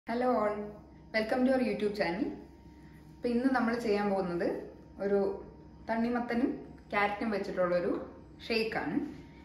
hello all welcome to your YouTube channel അപ്പോൾ ഇന്ന് നമ്മൾ ചെയ്യാൻ പോകുന്നത് ഒരു തണ്ണിമത്തനും ക്യാരറ്റും വെച്ചിട്ടുള്ള ഒരു ഷേക്കാണ്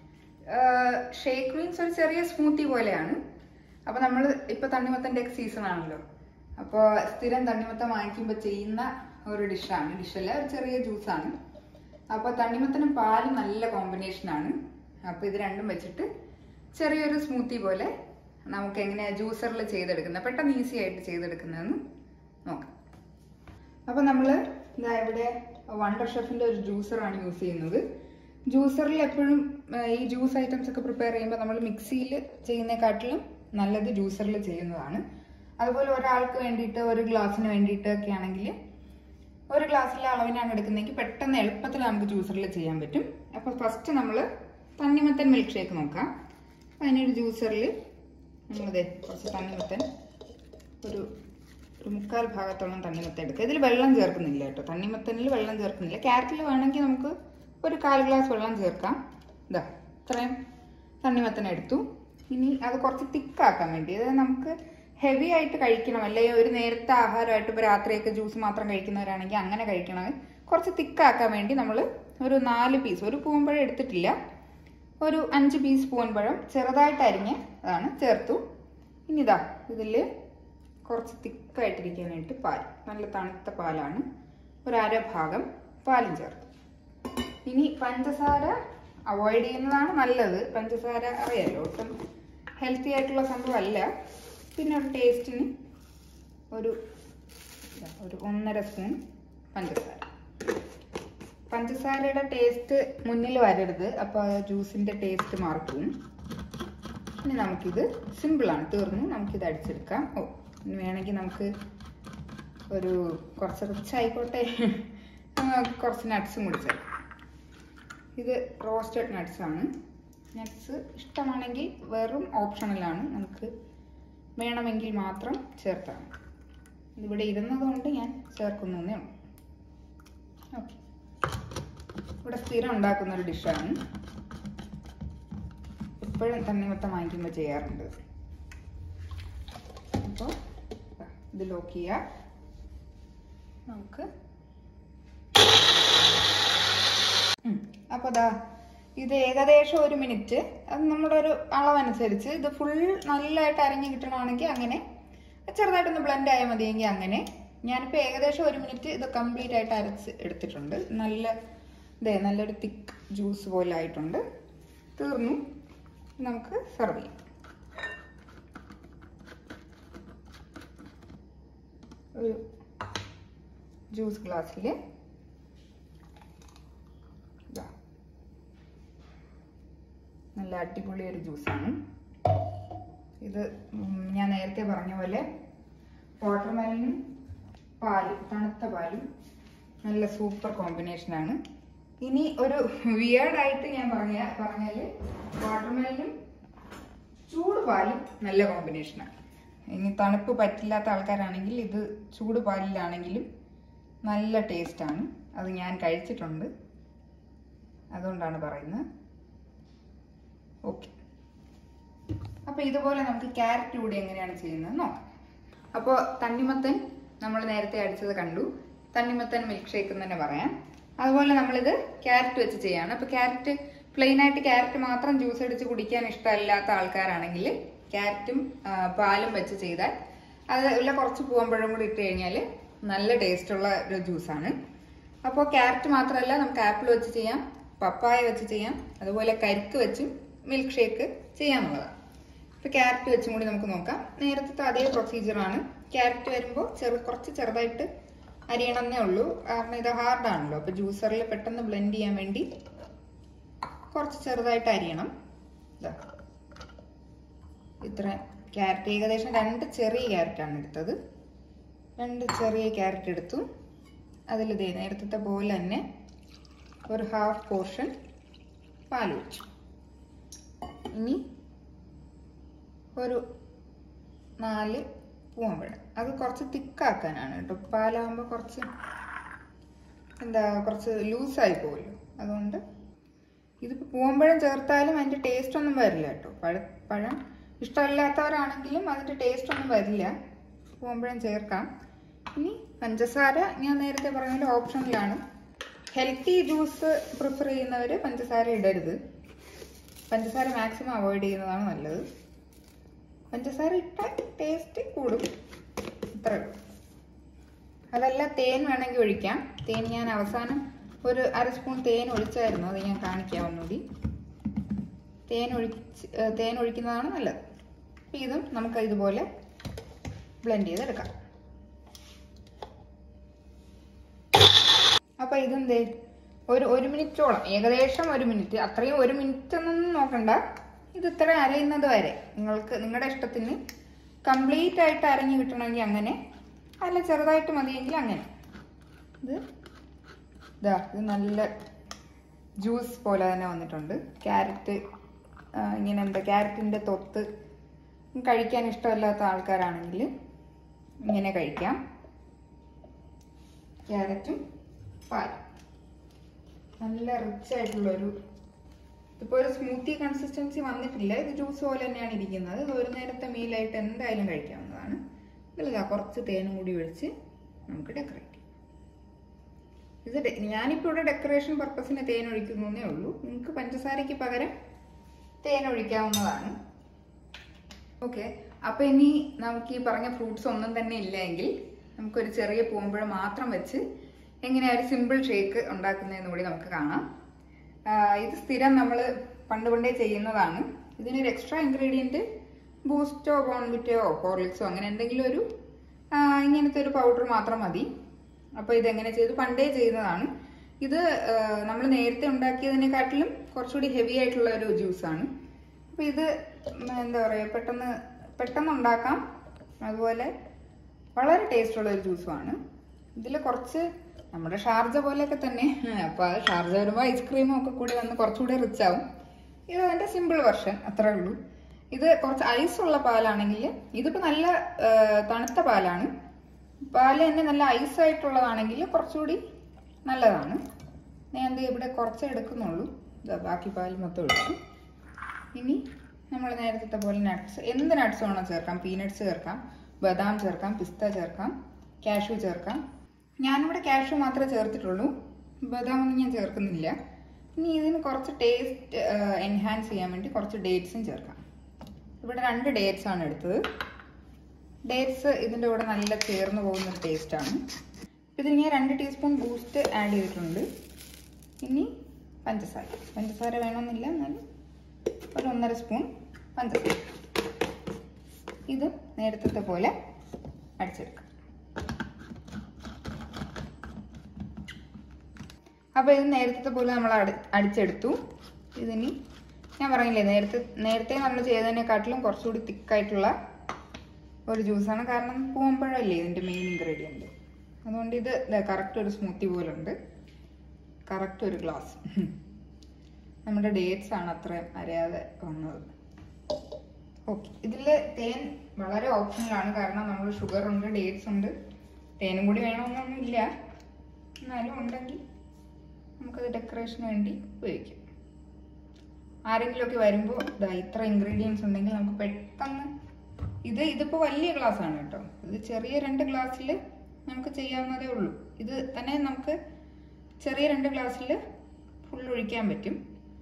ഷേക്ക് മീൻസ് ഒരു ചെറിയ സ്മൂത്തി പോലെയാണ് അപ്പോൾ നമ്മൾ ഇപ്പോൾ തണ്ണിമത്തൻ്റെ ഒക്കെ സീസൺ ആണല്ലോ അപ്പോൾ സ്ഥിരം തണ്ണിമത്തം വാങ്ങിക്കുമ്പോൾ ചെയ്യുന്ന ഒരു ഡിഷാണ് ഡിഷല്ല ഒരു ചെറിയ ജ്യൂസാണ് അപ്പോൾ തണ്ണിമത്തനും പാലും നല്ല കോമ്പിനേഷനാണ് അപ്പോൾ ഇത് രണ്ടും വെച്ചിട്ട് ചെറിയൊരു സ്മൂത്തി പോലെ നമുക്ക് എങ്ങനെയാ ജ്യൂസറിൽ ചെയ്തെടുക്കുന്നത് പെട്ടെന്ന് ഈസി ആയിട്ട് ചെയ്തെടുക്കുന്നതെന്ന് നോക്കാം അപ്പോൾ നമ്മൾ ഇതാ ഇവിടെ വണ്ടർ ഷെഫിൻ്റെ ഒരു ജ്യൂസറാണ് യൂസ് ചെയ്യുന്നത് ജ്യൂസറിൽ എപ്പോഴും ആ, ഈ ജ്യൂസ് ഐറ്റംസ് ഒക്കെ പ്രിപ്പയർ ചെയ്യുമ്പോൾ നമ്മൾ മിക്സിയിൽ ചെയ്യുന്നതിനെക്കാട്ടിലും നല്ലത് ജ്യൂസറിൽ ചെയ്യുന്നതാണ് അതുപോലെ ഒരാൾക്ക് വേണ്ടിയിട്ട് ഒരു ഗ്ലാസ്സിന് വേണ്ടിയിട്ട് ഒക്കെ ആണെങ്കിൽ ഒരു ഗ്ലാസ്സിലെ അളവിനാണ് എടുക്കുന്നതെങ്കിൽ പെട്ടെന്ന് എളുപ്പത്തിൽ നമുക്ക് ജ്യൂസറിൽ ചെയ്യാൻ പറ്റും അപ്പോൾ ഫസ്റ്റ് നമ്മൾ തണ്ണിമത്തൻ മിൽക്ക് ഷേക്ക് നോക്കാം അപ്പോൾ അതിനൊരു ജ്യൂസറിൽ നമ്മളതെ കുറച്ച് തണ്ണിമത്തൻ ഒരു ഒരു മുക്കാൽ ഭാഗത്തോളം തണ്ണിമത്തൻ എടുക്കുക ഇതിൽ വെള്ളം ചേർക്കുന്നില്ല കേട്ടോ തണ്ണിമത്തനിൽ വെള്ളം ചേർക്കുന്നില്ല ക്യാരറ്റിൽ വേണമെങ്കിൽ നമുക്ക് ഒരു കാൽ ഗ്ലാസ് വെള്ളം ചേർക്കാം ഇതാ ഇത്രയും തണ്ണിമത്തൻ എടുത്തു ഇനി അത് കുറച്ച് തിക്കാക്കാൻ വേണ്ടി അതായത് നമുക്ക് ഹെവി ആയിട്ട് കഴിക്കണം അല്ലെങ്കിൽ ഒരു നേരത്തെ ആഹാരമായിട്ട് ഇപ്പോൾ രാത്രിയൊക്കെ ജ്യൂസ് മാത്രം കഴിക്കുന്നവരാണെങ്കിൽ അങ്ങനെ കഴിക്കണം കുറച്ച് തിക്കാക്കാൻ വേണ്ടി നമ്മൾ ഒരു നാല് പീസ് ഒരു പൂമ്പഴം എടുത്തിട്ടില്ല ഒരു അഞ്ച് പീസ് പൂവൻപഴം ചെറുതായിട്ട് അരിഞ്ഞ് അതാണ് ചേർത്തു ഇനി ഇതാ ഇതിൽ കുറച്ച് തിക്കായിട്ടിരിക്കാനായിട്ട് പാൽ നല്ല തണുത്ത പാലാണ് ഒരു അര ഭാഗം പാലും ചേർത്തു ഇനി പഞ്ചസാര അവോയ്ഡ് ചെയ്യുന്നതാണ് നല്ലത് പഞ്ചസാര അറിയാലോ ഒട്ടും ഹെൽത്തി ആയിട്ടുള്ള സംഭവമല്ല പിന്നെ ഒരു ടേസ്റ്റിന് ഒരു ഇതാ, ഒരു ഒന്നര സ്പൂൺ പഞ്ചസാര പഞ്ചസാരയുടെ ടേസ്റ്റ് മുന്നിൽ വരരുത് അപ്പോൾ ജ്യൂസിൻ്റെ ടേസ്റ്റ് മാറിപ്പോവും ഇനി നമുക്കിത് സിമ്പിളാണ് തീർന്നു നമുക്കിത് അടിച്ചെടുക്കാം ഓ ഇനി വേണമെങ്കിൽ നമുക്ക് ഒരു കുറച്ച് റിച്ച് ആയിക്കോട്ടെ ആ, കുറച്ച് നട്ട്സും കൂടി ചേർക്കാം ഇത് റോസ്റ്റഡ് നട്ട്സ് ആണ് നട്ട്സ് ഇഷ്ടമാണെങ്കിൽ വെറും ഓപ്ഷണലാണ് നമുക്ക് വേണമെങ്കിൽ മാത്രം ചേർത്താൽ മതി ഇതിവിടെ ഇരുന്നതുകൊണ്ട് ഞാൻ ചേർക്കുന്നതേ ഉള്ളൂ ഓക്കെ ഇവിടെ സ്ഥിരം ഉണ്ടാക്കുന്ന ഒരു ഡിഷാണ് എപ്പോഴും തണ്ണിമത്തം വാങ്ങിക്കുമ്പോൾ ചെയ്യാറുണ്ട് അപ്പോൾ ഇത് ലോക്ക് ചെയ്യാം നമുക്ക് അപ്പോൾ ദാ ഇത് ഏകദേശം ഒരു മിനിറ്റ് അത് നമ്മുടെ ഒരു അളവനുസരിച്ച് ഇത് ഫുൾ നല്ലതായിട്ട് അരഞ്ഞു കിട്ടണമെങ്കിൽ അങ്ങനെ ചെറുതായിട്ടൊന്ന് ബ്ലെൻഡ് ആയാൽ മതിയെങ്കിൽ അങ്ങനെ ഞാനിപ്പോൾ ഏകദേശം ഒരു മിനിറ്റ് ഇത് കംപ്ലീറ്റ് ആയിട്ട് അരച്ച് എടുത്തിട്ടുണ്ട് നല്ല ഇതേ നല്ലൊരു തിക്ക് ജ്യൂസ് പോലെ ആയിട്ടുണ്ട് തീർന്നു നമുക്ക് സെർവ് ചെയ്യാം ഒരു ജ്യൂസ് ഗ്ലാസ്സിൽ ഇതാ നല്ല അടിപൊളി ഒരു ജ്യൂസാണ് ഇത് ഉം, ഞാൻ നേരത്തെ പറഞ്ഞ പോലെ വാട്ടർമെലനും പാലും തണുത്ത പാലും നല്ല സൂപ്പർ കോമ്പിനേഷനാണ് ഇനി ഒരു വിയേർഡായിട്ട് ഞാൻ പറഞ്ഞ പറഞ്ഞാൽ വാട്ടർമെലനും ചൂട് പാലും നല്ല കോമ്പിനേഷനാണ് ഇനി തണുപ്പ് പറ്റില്ലാത്ത ആൾക്കാരാണെങ്കിൽ ഇത് ചൂട് പാലിലാണെങ്കിലും നല്ല ടേസ്റ്റാണ് അത് ഞാൻ കഴിച്ചിട്ടുണ്ട് അതുകൊണ്ടാണ് പറയുന്നത് ഓക്കെ അപ്പോൾ ഇതുപോലെ നമുക്ക് ക്യാരറ്റ് കൂടി എങ്ങനെയാണ് ചെയ്യുന്നത് നോക്കാം അപ്പോൾ തണ്ണിമത്തൻ നമ്മൾ നേരത്തെ അടിച്ചത് കണ്ടു തണ്ണിമത്തൻ മിൽക്ക് ഷേക്ക് എന്ന് തന്നെ പറയാം അതുപോലെ നമ്മളിത് ക്യാരറ്റ് വെച്ച് ചെയ്യാണ് അപ്പോൾ ക്യാരറ്റ് പ്ലെയിൻ ആയിട്ട് ക്യാരറ്റ് മാത്രം ജ്യൂസ് അടിച്ച് കുടിക്കാൻ ഇഷ്ടമല്ലാത്ത ആൾക്കാരാണെങ്കിൽ ക്യാരറ്റും ആ, പാലും വെച്ച് ചെയ്താൽ അതിൽ കുറച്ച് പൂവമ്പഴം കൂടി ഇട്ട് കഴിഞ്ഞാൽ നല്ല ടേസ്റ്റുള്ള ഒരു ജ്യൂസാണ് അപ്പോൾ ക്യാരറ്റ് മാത്രമല്ല നമുക്ക് ആപ്പിൾ വെച്ച് ചെയ്യാം പപ്പായ വെച്ച് ചെയ്യാം അതുപോലെ കരിക്ക് വെച്ചും മിൽക്ക് ഷേക്ക് ചെയ്യാന്നുള്ളതാണ് ഇപ്പോൾ ക്യാരറ്റ് വെച്ചും കൂടി നമുക്ക് നോക്കാം നേരത്തെ അതേ പ്രൊസീജിയറാണ് ക്യാരറ്റ് വരുമ്പോൾ ചെറു കുറച്ച് ചെറുതായിട്ട് അരിയണമെന്നേ ഉള്ളൂ കാരണം ഇത് ഹാർഡാണല്ലോ അപ്പോൾ ജ്യൂസറിൽ പെട്ടെന്ന് ബ്ലെൻഡ് ചെയ്യാൻ വേണ്ടി കുറച്ച് ചെറുതായിട്ട് അരിയണം ഇതാ ഇത്ര ക്യാരറ്റ് ഏകദേശം രണ്ട് ചെറിയ ക്യാരറ്റാണ് എടുത്തത് രണ്ട് ചെറിയ ക്യാരറ്റ് എടുത്തു അതിൽ ഇതേ നേരത്തെ പോലെ തന്നെ ഒരു ഹാഫ് പോർഷൻ പാൽ ഒഴിച്ചു ഇനി ഒരു നാല് പൂവമ്പഴം അത് കുറച്ച് തിക്കാക്കാനാണ് കേട്ടോ പാലാകുമ്പോൾ കുറച്ച് എന്താ കുറച്ച് ലൂസായി പോകുമല്ലോ അതുകൊണ്ട് ഇതിപ്പോൾ പൂവമ്പഴം ചേർത്താലും അതിൻ്റെ ടേസ്റ്റ് ഒന്നും വരില്ല കേട്ടോ പഴ പഴം ഇഷ്ടമില്ലാത്തവരാണെങ്കിലും അതിൻ്റെ ടേസ്റ്റ് ഒന്നും വരില്ല പോകുമ്പോഴും ചേർക്കാം ഇനി പഞ്ചസാര ഞാൻ നേരത്തെ പറഞ്ഞ പോലെ ഓപ്ഷനിലാണ് ഹെൽത്തി ജ്യൂസ് പ്രിഫർ ചെയ്യുന്നവർ പഞ്ചസാര ഇടരുത് പഞ്ചസാര മാക്സിമം അവോയ്ഡ് ചെയ്യുന്നതാണ് നല്ലത് പഞ്ചസാര ഇട്ടാൽ ടേസ്റ്റ് കൂടും അത്രേ ഉള്ളൂ അതല്ല തേൻ വേണമെങ്കിൽ ഒഴിക്കാം തേൻ ഞാൻ അവസാനം ഒരു അര സ്പൂൺ തേൻ ഒഴിച്ചായിരുന്നു അത് ഞാൻ കാണിക്കാം ഒന്നുകൂടി തേൻ ഒഴിച്ച് ഏ, തേൻ ഒഴിക്കുന്നതാണ് നല്ലത് അപ്പം ഇതും നമുക്ക് ഇതുപോലെ ബ്ലെൻഡ് ചെയ്തെടുക്കാം അപ്പം ഇതെന്തേ ഒരു ഒരു മിനിറ്റോളം ഏകദേശം ഒരു മിനിറ്റ് അത്രയും ഒരു മിനിറ്റ് ഒന്നും നോക്കണ്ട ഇത് ഇത്ര അരയുന്നത് വരെ നിങ്ങൾക്ക് നിങ്ങളുടെ ഇഷ്ടത്തിന് കംപ്ലീറ്റ് ആയിട്ട് അരഞ്ഞു കിട്ടണമെങ്കിൽ അങ്ങനെ അല്ല ചെറുതായിട്ട് മതിയെങ്കിൽ അങ്ങനെ ഇത് ഇതാ ഇത് നല്ല ജ്യൂസ് പോലെ തന്നെ വന്നിട്ടുണ്ട് ക്യാരറ്റ് ഇങ്ങനെ എന്താ ക്യാരറ്റിൻ്റെ തൊത്ത് കഴിക്കാൻ ഇഷ്ടമല്ലാത്ത ആൾക്കാരാണെങ്കിൽ ഇങ്ങനെ കഴിക്കാം ക്യാരറ്റും പാലും നല്ല റിച്ച് ആയിട്ടുള്ളൊരു ഇപ്പോൾ ഒരു സ്മൂത്തി കൺസിസ്റ്റൻസി വന്നിട്ടില്ല ഇത് ജ്യൂസ് പോലെ തന്നെയാണ് ഇരിക്കുന്നത് ഇത് ഒരു നേരത്തെ മീലായിട്ട് എന്തായാലും കഴിക്കാവുന്നതാണ് ഇതിലിതാ കുറച്ച് തേനും കൂടി ഒഴിച്ച് നമുക്ക് ഡെക്കറേറ്റ് ചെയ്യാം ഇത് ഡെ- ഞാനിപ്പോൾ ഇവിടെ ഡെക്കറേഷൻ പർപ്പസിന് തേൻ ഒഴിക്കുന്നേ ഉള്ളൂ നിങ്ങൾക്ക് പഞ്ചസാരയ്ക്ക് പകരം തേൻ ഒഴിക്കാവുന്നതാണ് ഓക്കെ അപ്പൊ ഇനി നമുക്ക് ഈ പറഞ്ഞ ഫ്രൂട്ട്സ് ഒന്നും തന്നെ ഇല്ല എങ്കിൽ നമുക്കൊരു ചെറിയ പൂമ്പഴ മാത്രം വെച്ച് എങ്ങനെയാ ഒരു സിമ്പിൾ ഷേക്ക് ഉണ്ടാക്കുന്നതെന്ന് കൂടി നമുക്ക് കാണാം ആ, ഇത് സ്ഥിരം നമ്മൾ പണ്ട് പണ്ടേ ചെയ്യുന്നതാണ് ഇതിനൊരു എക്സ്ട്രാ ഇൻഗ്രീഡിയൻറ്റ് ബൂസ്റ്റോ ബോൺവിറ്റയോ ഹോർലിക്സോ അങ്ങനെ എന്തെങ്കിലും ഒരു ആ, ഇങ്ങനത്തെ ഒരു പൗഡർ മാത്രം മതി അപ്പോൾ ഇതെങ്ങനെ ചെയ്തു പണ്ടേ ചെയ്യുന്നതാണ് ഇത് നമ്മൾ നേരത്തെ ഉണ്ടാക്കിയതിനെക്കാട്ടിലും കുറച്ചുകൂടി ഹെവി ആയിട്ടുള്ള ഒരു ജ്യൂസാണ് അപ്പോൾ ഇത് ഉം, എന്താ പറയുക പെട്ടെന്ന് പെട്ടെന്ന് ഉണ്ടാക്കാം അതുപോലെ വളരെ ടേസ്റ്റുള്ള ഒരു ജ്യൂസുമാണ് ഇതിൽ കുറച്ച് നമ്മുടെ ഷാർജ പോലെയൊക്കെ തന്നെ അപ്പോൾ അത് ഷാർജ വരുമ്പോൾ ഐസ്ക്രീമും ഒക്കെ കൂടി വന്ന് കുറച്ചുകൂടി റിച്ച് ആവും ഇത് അതിൻ്റെ സിമ്പിൾ വെർഷൻ അത്രേ ഉള്ളൂ ഇത് കുറച്ച് ഐസ് ഉള്ള പാലാണെങ്കിൽ ഇതിപ്പോൾ നല്ല ആ, തണുത്ത പാലാണ് പാല് തന്നെ നല്ല ഐസ് ആയിട്ടുള്ളതാണെങ്കിൽ കുറച്ചുകൂടി നല്ലതാണ് ഞാൻ ദേ ഇവിടെ കുറച്ച് എടുക്കുന്നുള്ളൂ ഇതാ ബാക്കി പാല് മൊത്തം ഒഴിച്ചു ഇനി നമ്മൾ നേരത്തെ പോലെ നട്ട്സ് എന്ത് നട്ട്സ് വേണോ ചേർക്കാം പീനട്സ് ചേർക്കാം ബദാം ചേർക്കാം പിസ്ത ചേർക്കാം കാഷ്യൂ ചേർക്കാം ഞാനിവിടെ കാഷ്യൂ മാത്രമേ ചേർത്തിട്ടുള്ളൂ ബദാം ഒന്നും ഞാൻ ചേർക്കുന്നില്ല ഇനി ഇതിന് കുറച്ച് ടേസ്റ്റ് എൻഹാൻസ് ചെയ്യാൻ വേണ്ടി കുറച്ച് ഡേറ്റ്സും ചേർക്കാം ഇവിടെ രണ്ട് ഡേറ്റ്സ് ആണ് എടുത്തത് ഡേറ്റ്സ് ഇതിൻ്റെ കൂടെ നല്ല ചേർന്ന് പോകുന്ന ഒരു ടേസ്റ്റാണ് ഇതിൽ ഞാൻ രണ്ട് ടീസ്പൂൺ ബൂസ്റ്റ് ആഡ് ചെയ്തിട്ടുണ്ട് ഇനി പഞ്ചസാര പഞ്ചസാര വേണമെന്നില്ല എന്നാലും ഒരു ഒന്നര സ്പൂൺ പഞ്ചസാര ഇത് നേരത്തെ പോലെ അടിച്ചെടുക്കാം അപ്പോൾ ഇത് നേരത്തെ പോലെ നമ്മൾ അടി അടിച്ചെടുത്തു ഇതിനി ഞാൻ പറഞ്ഞില്ലേ നേരത്തെ നേരത്തെ നമ്മൾ ചെയ്തതിനെക്കാട്ടിലും കുറച്ചുകൂടി തിക്കായിട്ടുള്ള ഒരു ജ്യൂസാണ് കാരണം പൂമ്പഴമല്ലേ ഇതിൻ്റെ മെയിൻ ഇൻഗ്രീഡിയൻറ്റ് അതുകൊണ്ട് ഇത് കറക്റ്റ് ഒരു സ്മൂത്തി പോലുണ്ട് കറക്റ്റ് ഒരു ഗ്ലാസ് നമ്മുടെ ഡേറ്റ്സ് ആണ് അത്രയും അരയാതെ വന്നത് ഓക്കെ ഇതിൽ തേൻ വളരെ ഓപ്ഷണലാണ് കാരണം നമ്മൾ ഷുഗർ ഉണ്ട് ഡേറ്റ്സ് ഉണ്ട് തേനും കൂടി വേണമെന്നൊന്നും ഇല്ല എന്നാലും ഉണ്ടെങ്കിൽ നമുക്കത് ഡെക്കറേഷന് വേണ്ടി ഉപയോഗിക്കാം ആരെങ്കിലുമൊക്കെ വരുമ്പോൾ ഇതാ ഇത്ര ഇൻഗ്രീഡിയൻസ് ഉണ്ടെങ്കിൽ നമുക്ക് പെട്ടെന്ന് ഇത് ഇതിപ്പോൾ വലിയ ഗ്ലാസ് ആണ് കേട്ടോ ഇത് ചെറിയ രണ്ട് ഗ്ലാസ്സിൽ നമുക്ക് ചെയ്യാവുന്നതേ ഉള്ളൂ ഇത് തന്നെ നമുക്ക് ചെറിയ രണ്ട് ഗ്ലാസ്സിൽ ഫുൾ ഒഴിക്കാൻ പറ്റും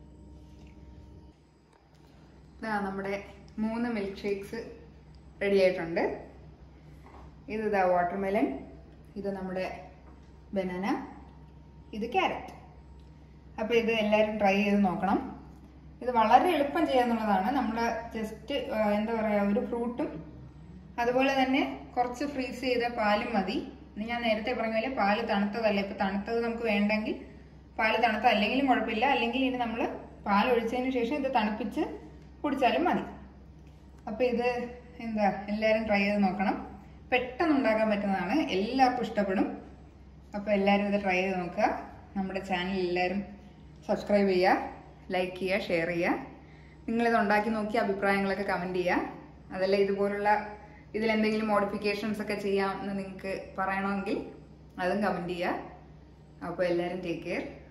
ഇതാ നമ്മുടെ മൂന്ന് മിൽക്ക് ഷേക്സ് റെഡി ആയിട്ടുണ്ട് ഇത് ഇതാ വാട്ടർമെലൺ ഇത് നമ്മുടെ ബനാന ഇത് ക്യാരറ്റ് അപ്പോൾ ഇത് എല്ലാവരും ട്രൈ ചെയ്ത് നോക്കണം ഇത് വളരെ എളുപ്പം ചെയ്യാന്നുള്ളതാണ് നമ്മൾ ജസ്റ്റ് എന്താ പറയുക ഒരു ഫ്രൂട്ടും അതുപോലെ തന്നെ കുറച്ച് ഫ്രീസ് ചെയ്ത പാലും മതി ഇനി ഞാൻ നേരത്തെ പറഞ്ഞ പോലെ പാല് തണുത്തതല്ല ഇപ്പം തണുത്തത് നമുക്ക് വേണ്ടെങ്കിൽ പാല് തണുത്തല്ലെങ്കിലും കുഴപ്പമില്ല അല്ലെങ്കിൽ ഇനി നമ്മൾ പാൽ ഒഴിച്ചതിന് ശേഷം ഇത് തണുപ്പിച്ച് കുടിച്ചാലും മതി അപ്പോൾ ഇത് എന്താ എല്ലാവരും ട്രൈ ചെയ്ത് നോക്കണം പെട്ടെന്ന് ഉണ്ടാക്കാൻ പറ്റുന്നതാണ് എല്ലാവർക്കും ഇഷ്ടപ്പെടും അപ്പോൾ എല്ലാവരും ഇത് ട്രൈ ചെയ്ത് നോക്കുക നമ്മുടെ ചാനൽ എല്ലാവരും സബ്സ്ക്രൈബ് ചെയ്യുക ലൈക്ക് ചെയ്യുക ഷെയർ ചെയ്യുക നിങ്ങളിത് ഉണ്ടാക്കി നോക്കി അഭിപ്രായങ്ങളൊക്കെ കമൻറ്റ് ചെയ്യുക അതല്ല ഇതുപോലുള്ള ഇതിലെന്തെങ്കിലും മോഡിഫിക്കേഷൻസ് ഒക്കെ ചെയ്യാമെന്ന് നിങ്ങൾക്ക് പറയണമെങ്കിൽ അതും കമൻറ്റ് ചെയ്യുക അപ്പോൾ എല്ലാവരും ടേക്ക് കെയർ